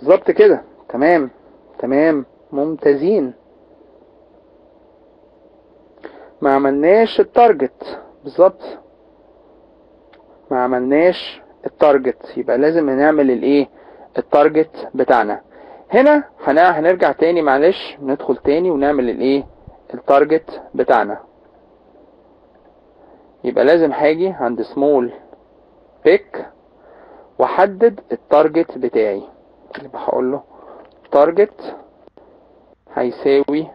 بالظبط كده تمام تمام ممتازين ما عملناش التارجت بالظبط ما عملناش التارجت يبقى لازم نعمل الايه التارجت بتاعنا هنا هنرجع تاني معلش ندخل تاني ونعمل الايه التارجت بتاعنا يبقى لازم هاجي عند سمول بيك واحدد التارجت بتاعي يبقى هقول له تارجت هيساوي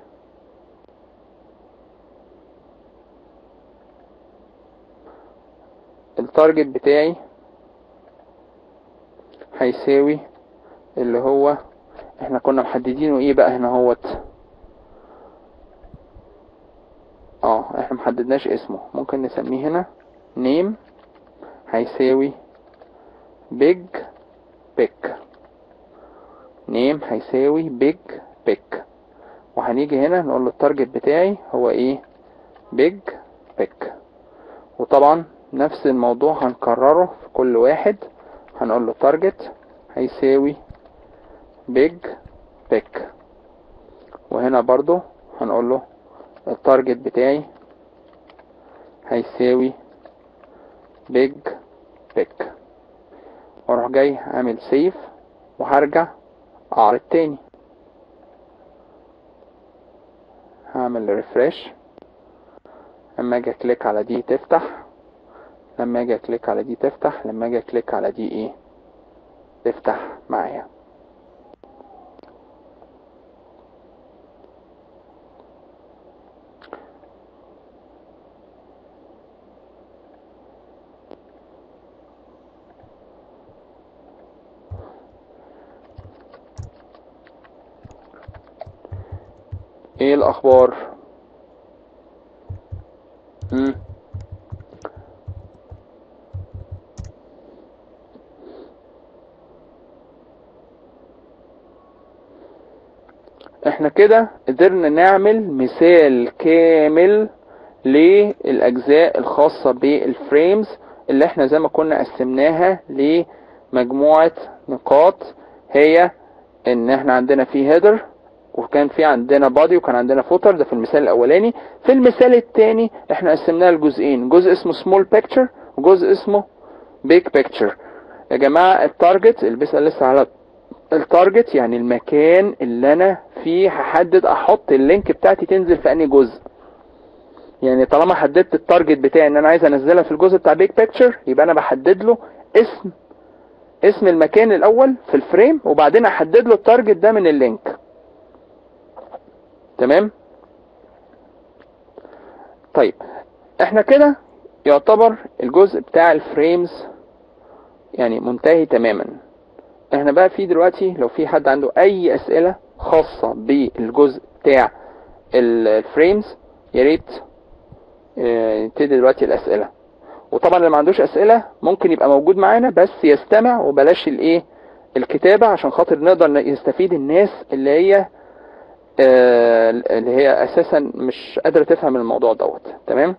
التارجت بتاعي هيساوي اللي هو احنا كنا محددينه ايه بقى هنا هوت اه احنا محددناش اسمه ممكن نسميه هنا نيم هيساوي بيج بيك نيم هيساوي بيج بيك وهنيجي هنا نقول له التارجت بتاعي هو ايه بيج بيك وطبعا نفس الموضوع هنكرره في كل واحد هنقول له تارجت هيساوي بيج بيك وهنا برضو هنقول له التارجت بتاعي هيساوي بيج بيك واروح جاي عامل سيف وهرجع اعرض تاني هعمل ريفرش لما اجي اكليك على دي تفتح لما اجي اكليك على دي تفتح لما اجي اكليك على دي ايه تفتح معايا ايه الاخبار مم. احنا كده قدرنا نعمل مثال كامل للاجزاء الخاصة بالفريمز اللي احنا زي ما كنا قسمناها لمجموعة نقاط هي ان احنا عندنا في هيدر وكان في عندنا بادي وكان عندنا فوتر ده في المثال الاولاني في المثال الثاني احنا قسمناه لجزئين جزء اسمه سمول بيكتشر وجزء اسمه بيج بيكتشر يا جماعه التارجت اللي بيسال لسه على التارجت يعني المكان اللي انا فيه هحدد احط اللينك بتاعتي تنزل في انهي جزء يعني طالما حددت التارجت بتاعي ان انا عايز انزلها في الجزء بتاع بيج بيكتشر يبقى انا بحدد له اسم اسم المكان الاول في الفريم وبعدين احدد له التارجت ده من اللينك تمام طيب احنا كده يعتبر الجزء بتاع الفريمز يعني منتهي تماما احنا بقى في دلوقتي لو في حد عنده اي اسئلة خاصة بالجزء بتاع الفريمز يا ريت نبتدي دلوقتي الاسئلة وطبعا اللي ما عندوش اسئلة ممكن يبقى موجود معانا بس يستمع وبلاش الايه الكتابة عشان خاطر نقدر يستفيد الناس اللي هي اللي هي اساسا مش قادره تفهم الموضوع دوت تمام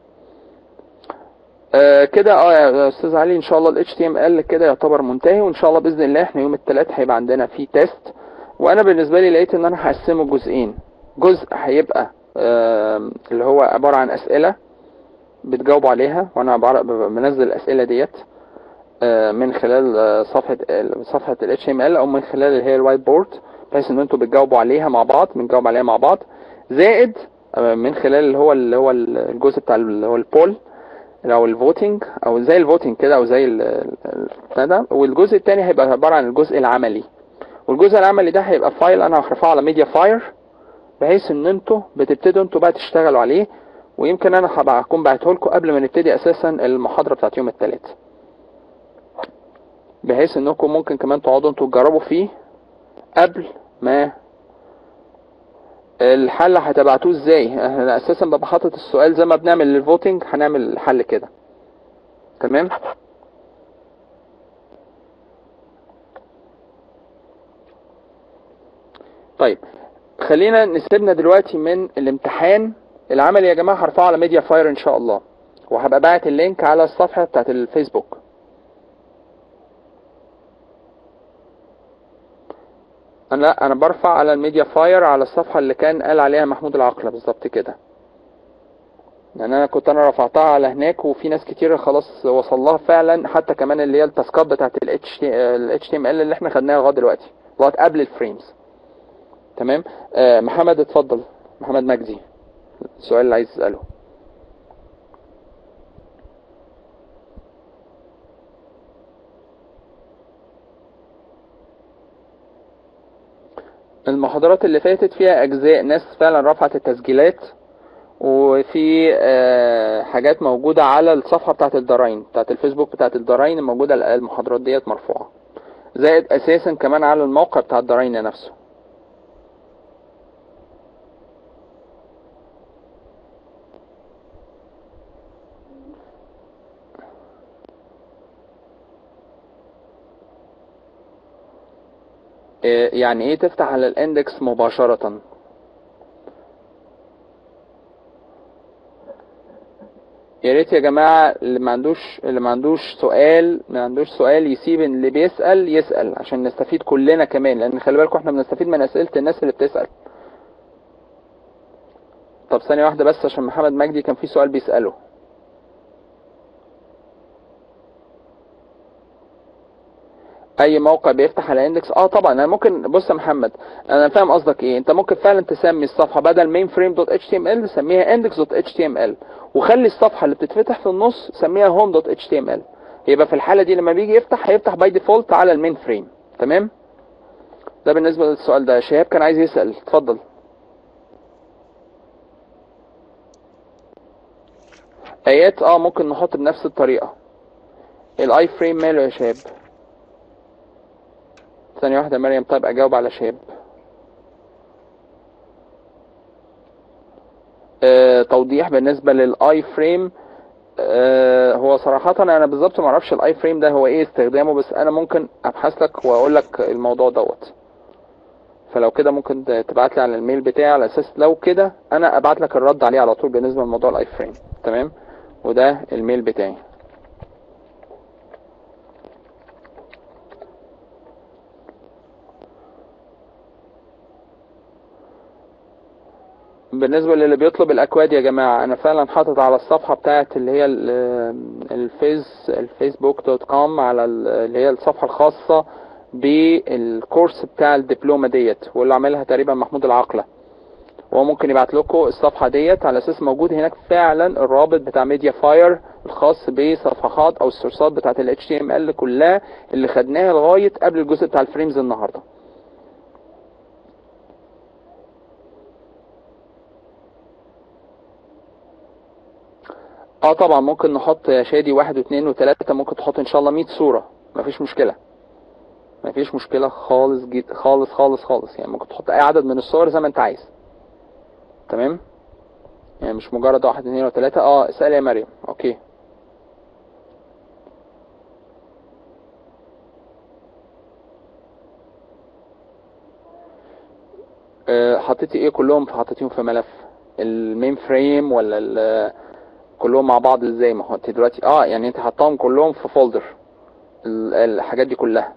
آه كده اه يا استاذ علي ان شاء الله ال HTML كده يعتبر منتهي وان شاء الله باذن الله احنا يوم الثلاث هيبقى عندنا فيه تيست وانا بالنسبه لي لقيت ان انا هقسمه جزئين جزء هيبقى آه اللي هو عباره عن اسئله بتجاوبوا عليها وانا بنزل الاسئله ديت آه من خلال صفحه صفحه ال HTML او من خلال اللي هي الوايت بورد بحيث ان انتوا بتجاوبوا عليها مع بعض بنجاوب عليها مع بعض زائد من خلال اللي هو اللي هو الجزء بتاع اللي هو البول او الفوتنج او زي الفوتنج كده او زي البتاع ده والجزء الثاني هيبقى عباره عن الجزء العملي والجزء العملي ده هيبقى فايل انا هرفعه على ميديا فاير بحيث ان انتوا بتبتدوا انتوا بقى تشتغلوا عليه ويمكن انا هبقى اكون بعته لكم قبل ما نبتدي اساسا المحاضره بتاعت يوم الثلاث بحيث انكم ممكن كمان تقعدوا انتوا تجربوا فيه قبل ما الحل هتبعتوه ازاي احنا اساسا ببقى حاطط السؤال زي ما بنعمل للفوتنج هنعمل الحل كده تمام طيب خلينا نسيبنا دلوقتي من الامتحان العمل يا جماعه هرفعه على ميديا فاير ان شاء الله وهبقى باعت اللينك على الصفحه بتاعت الفيسبوك انا لا انا برفع على الميديا فاير على الصفحة اللي كان قال عليها محمود العقلة بالظبط كده يعني انا كنت انا رفعتها على هناك وفي ناس كتير خلاص وصل لها فعلا حتى كمان اللي هي التاسكات بتاعت ال HTML اللي احنا خدناها لغايه دلوقتي لغايه قبل الفريمز تمام آه محمد اتفضل محمد مجدي السؤال اللي عايز اساله المحاضرات اللي فاتت فيها اجزاء ناس فعلا رفعت التسجيلات وفي آه، حاجات موجودة على الصفحة بتاعت الدراين بتاعت الفيسبوك بتاعت الدراين موجودة المحاضرات ديت مرفوعة زائد اساسا كمان على الموقع بتاع الدراين نفسه آه، يعني ايه تفتح على الاندكس مباشرة يا ريت يا جماعة اللي ما عندوش اللي ما عندوش سؤال ما عندوش سؤال يسيب اللي بيسأل يسأل عشان نستفيد كلنا كمان لان خلي بالكم احنا بنستفيد من اسئلة الناس اللي بتسأل طب ثانية واحدة بس عشان محمد مجدي كان في سؤال بيسأله اي موقع بيفتح على اندكس اه طبعا انا ممكن بص يا محمد انا فاهم قصدك ايه انت ممكن فعلا تسمي الصفحه بدل mainframe.html تسميها index.html وخلي الصفحه اللي بتتفتح في النص سميها home.html يبقى في الحاله دي لما بيجي يفتح هيفتح باي ديفولت على المين فريم تمام ده بالنسبه للسؤال ده شهاب كان عايز يسال اتفضل ايات اه ممكن نحط بنفس الطريقه الاي فريم ماله يا شهاب ثانية واحدة يا مريم طيب أجاوب على شهاب آه توضيح بالنسبة للآي فريم آه هو صراحة أنا بالظبط معرفش الآي فريم ده هو إيه استخدامه بس أنا ممكن أبحث لك وأقول لك الموضوع دوت فلو كده ممكن تبعت لي على الميل بتاعي على أساس لو كده أنا أبعت لك الرد عليه على طول بالنسبة لموضوع الآي فريم تمام وده الميل بتاعي بالنسبة للي بيطلب الأكواد يا جماعة أنا فعلا حاطط على الصفحة بتاعت اللي هي الفيس الفيسبوك دوت كوم على اللي هي الصفحة الخاصة بالكورس بتاع الدبلومة ديت واللي عاملها تقريبا محمود العقلة وهو ممكن يبعت لكم الصفحة ديت على أساس موجود هناك فعلا الرابط بتاع ميديا فاير الخاص بصفحات أو السورسات بتاعت ال HTML كلها اللي خدناها لغاية قبل الجزء بتاع الفريمز النهارده اه طبعا ممكن نحط يا شادي واحد واثنين وثلاثة ممكن تحط ان شاء الله 100 صورة مفيش مشكلة مفيش مشكلة خالص جد خالص خالص خالص يعني ممكن تحط اي عدد من الصور زي ما انت عايز تمام يعني مش مجرد واحد اثنين وثلاثة اه اسأل يا مريم اوكي أه حطيتي ايه كلهم حطيتيهم في ملف المين فريم ولا كلهم مع بعض ازاي ما هو انت دلوقتي اه يعني انت حطاهم كلهم في فولدر الحاجات دي كلها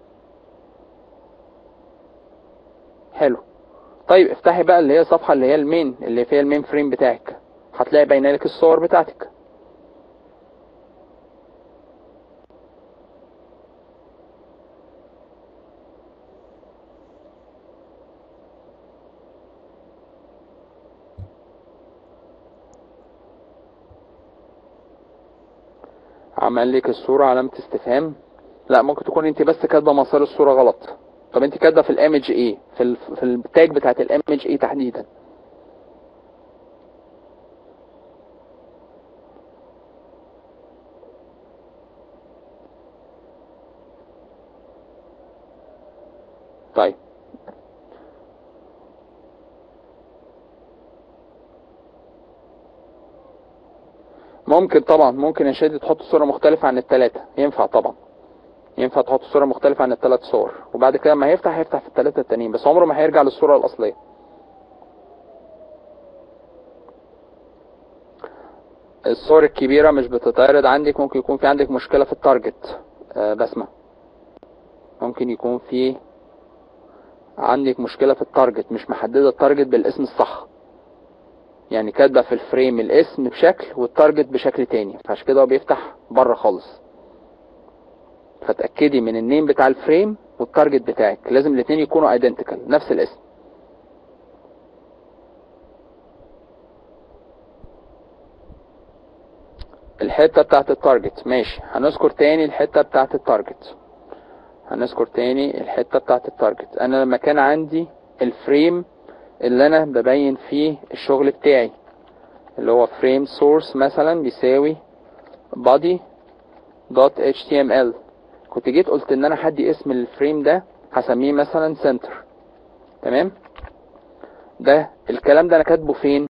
حلو طيب افتحي بقى اللي هي الصفحة اللي هي المين اللي فيها المين فريم بتاعك هتلاقي باينه لك الصور بتاعتك عمل لك الصورة علامة استفهام لا ممكن تكون انت بس كاتبه مسار الصورة غلط طب انت كاتبه في الايمج ايه في ال في التاج بتاعت الايمج ايه تحديدا طيب ممكن طبعا ممكن يا شادي تحط صورة مختلفة عن التلاتة ينفع طبعا ينفع تحط صورة مختلفة عن التلات صور وبعد كده ما هيفتح هيفتح في التلاتة التانيين بس عمره ما هيرجع للصورة الأصلية الصور الكبيرة مش بتتعرض عندك ممكن يكون في عندك مشكلة في التارجت آه بسمة ممكن يكون في عندك مشكلة في التارجت مش محددة التارجت بالاسم الصح يعني كاتبة في الفريم الاسم بشكل والتارجت بشكل تاني فعشان كده هو بيفتح بره خالص فتأكدي من النيم بتاع الفريم والتارجت بتاعك لازم الاتنين يكونوا ايدنتيكال نفس الاسم الحتة بتاعت التارجت ماشي هنذكر تاني الحتة بتاعت التارجت هنذكر تاني الحتة بتاعت التارجت انا لما كان عندي الفريم اللي انا ببين فيه الشغل بتاعي اللي هو فريم سورس مثلا بيساوي body دوت html كنت جيت قلت ان انا هدي اسم الفريم ده هسميه مثلا center تمام ده الكلام ده انا كاتبه فين